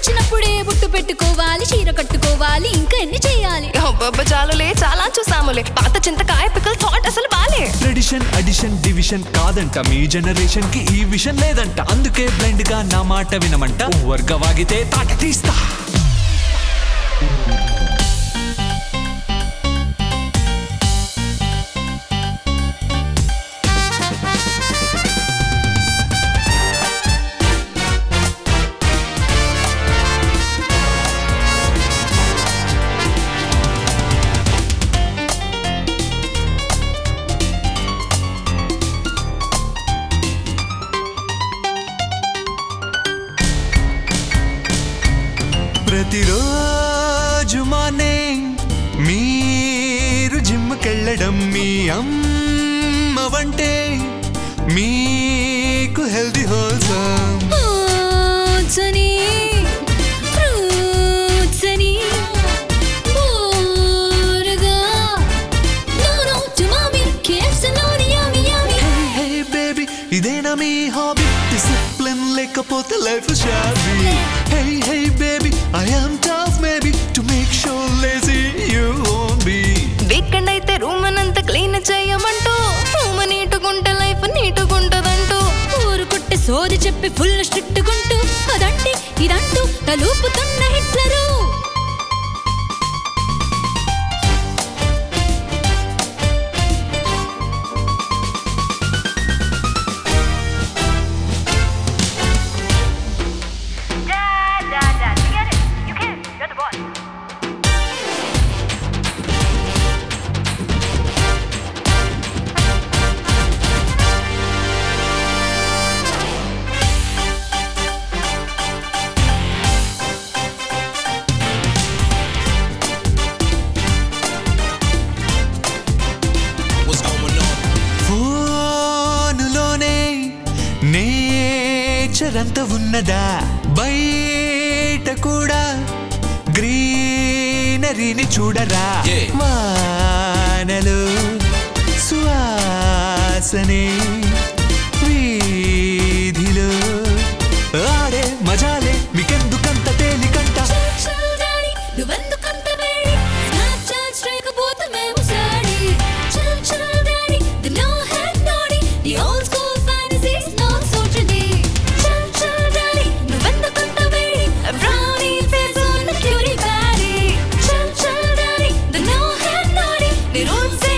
వచ్చినప్పుడే బుట్టు పెట్టుకోవాలి చీర కట్టుకోవాలి ఇంకా ఎన్ని చేయాలి అబ్బబ్బ చాలులే చాలా చూసాములే పాత చింతకాయ పిక్కలు చాట్ అసలు బాలే ట్రెడిషన్ అడిషన్ డివిజన్ కాదంట మీ జనరేషన్ కి ఈ విషన్ లేదంట అందుకే బ్లైండ్ గా నా మాట వినమంట వర్గ వాగితే తాట తీస్తా ప్రతిరోజు మార్నింగ్ మీరు జిమ్కెళ్ళడం మీ అమ్మ వంటే మీకు హెల్దీ హోల్సమ్ Oats అని, fruits అని, బోరుగా. No, no to mommy, KFC లోని yummy, yummy. హే బేబీ ఇదేనా మీ హాబీ డిసిప్లిన్ లేకపోతే life shabby hey hey baby I am tough maybe to make sure lazy you own be weekend అయితే room అంతా clean చేయమంటూ room నీటుకుంటే life నీటుకుంటదంటూ ఊరు కొట్టి సోది చెప్పి ఫుల్ స్ట్రిక్ట్ గుంటూ అదంటే ఇదంటూ తలూపుతున్న Hitler Dad, Dad, Dad, you get it. You can. You're the boss. What's going on? ఫోనులోనే నేచర్ అంత ఉన్నదా బయట కూడా గ్రీనరీని చూడరా Yeah. వానలు సువాసనే వీధిలో ఆడే మజాలే మీకెందుకంత తేలికంట Chill, daddy, నువ్వెందుకంత వేడి? Snapchat strike పోతే మేము సాడి. Chill, chill, daddy, the no head naughty. The old school fantasies not so trendy. Chill, chill, daddy, నువ్వెందుకంత వేడి? Brownie face ఉన్న cutie patty. Chill, chill, daddy, the no head naughty. The rules say